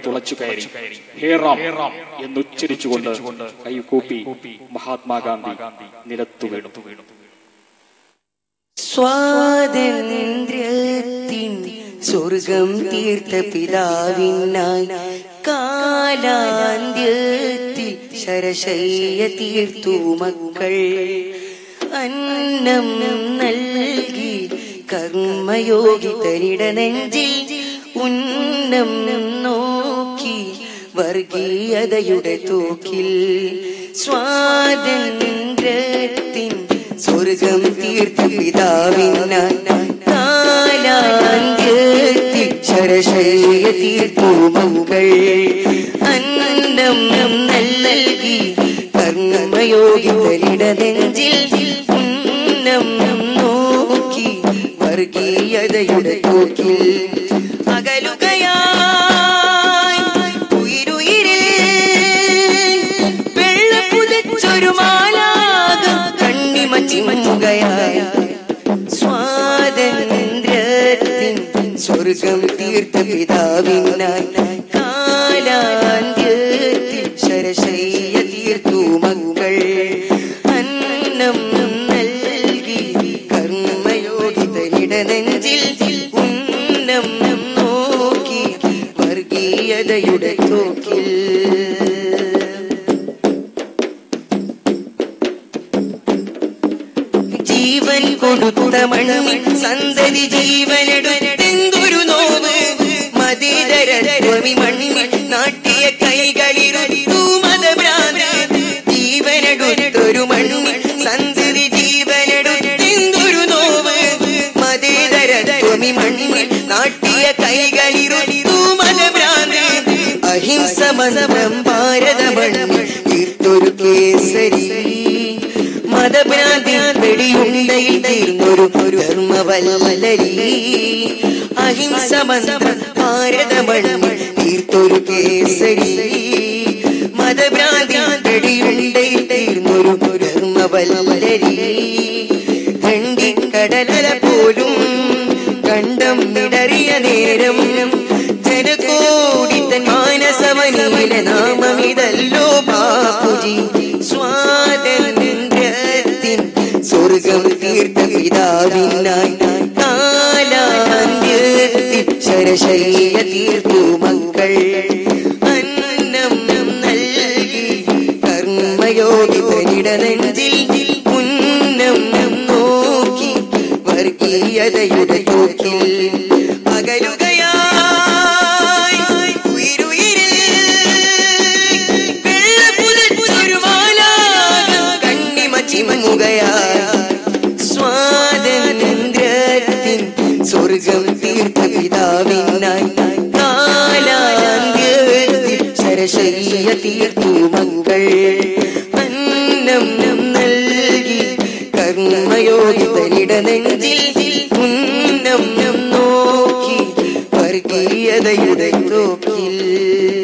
തുളച്ചു കയറി ഹേറാം എന്നുച്ചരിച്ചുകൊണ്ട് കൈകൂപ്പി മഹാത്മാഗാന്ധി നിലത്തു വീണു സ്വാതന്ത്ര്യത്തിൻ സ്വർഗം തീർത്ത പിതാവിനായി കാലാന്ത്യത്തിൽ ശരശയ്യ തീർത്തു മക്കൾ അന്നം നൽകി കർമ്മയോഗി തരിട നെഞ്ചിൽ ഉന്നം നോക്കി വർഗീയതയുടെ തോക്കിൽ സ്വാതന്ത്ര്യത്തിൻ സ്വർഗം തീർത്ത പിതാവിനാൽ കാലാന്ത്യത്തിൽ ശരശയ്യ തീർത്തു മക്കൾ അന്നം നൽകി കർമ്മയോഗി തരിട നെഞ്ചിൽ ഉന്നം നോക്കി വർഗീയതയുടെ തോക്കിൽ അകലുകയായി ഉയിരുയിരിൽ വെള്ളപ്പുതച്ചൊരു മാലാക കണ്ണിമച്ചിമുകയായ സ്വാതന്ത്ര്യത്തിൻ സ്വർഗം തീർത്ത പിതാവിനായി കാലാന്ത്യത്തിൽ ശരശയ്യ തീർത്തു മക്കൾ അന്നം നൽകി കർമ്മയോഗി തനിട നെഞ്ചിൽ ഉന്നം നോക്കി വർഗീയതയുടെ തോക്കിൽ ജീവൻ കൊടുത്ത മണ്ണിൽ സന്തതി ജീവനെടുത്തെന്തൊരു നോവ് മതിതരത്വമി മണ്ണിൽ നാട്ടിയ കൈകളിരുത്തു മതഭ്രാന്ത് ജീവനെടുത്തൊരു മണ്ണിൽ സന്തതി ജീവനെടുത്തെന്തൊരു നോവ് മതേതരത്വമി മണ്ണിൽ നാട്ടിയ കൈകളിരുത്തു മതഭ്രാന്ത് അഹിംസ മന്ത്രം ഭാരത മണ്ണിൽ തീർത്തൊരു കേസരി മതഭ്രാന്തി വെടിയുണ്ടയിൽ തീർന്നൊരു ധർമ്മവല്ലരി അഹിംസ മന്ത്രം ഭാരത മണ്ണിൽ തീർത്തൊരു കേസരി മതഭ്രാന്തി വെടിയുണ്ടയിൽ തീർന്നൊരു ധർമ്മവല്ലരി കടലല പോലും കണ്ടം വിടറിയ നേരം ജനകോടിത്തൻ മാനസമനീല നാമമിതല്ലോ ബാപ്പുജി സ്വാതന്ത്ര്യത്തിൻ സ്വർഗം തീർത്ത പിതാവിനായി കാലാന്ത്യത്തിൽ ശരശയ്യ തീർത്തു മക്കൾ അന്നം നൽകി കർമ്മയോഗി തനിട നെഞ്ചിൽ ഉന്നം നോക്കി വർഗീയതയുടെ തോക്കിൽ അകലുകയായി ഉയിരുയിരിൽ വെള്ളപ്പുതച്ചൊരു മാലാക കണ്ണിമച്ചിമുകയായി സ്വാതന്ത്ര്യത്തിൻ സ്വർഗം തീർത്ത പിതാവിനായി കാലാന്ത്യത്തിൽ ശരശയ്യ തീർത്തു മക്കൾ അന്നം നൽകി കർമ്മയോഗി തനിട നെഞ്ചിൽ ഉന്നം നോക്കി വർഗീയതയുടെ തോക്കിൽ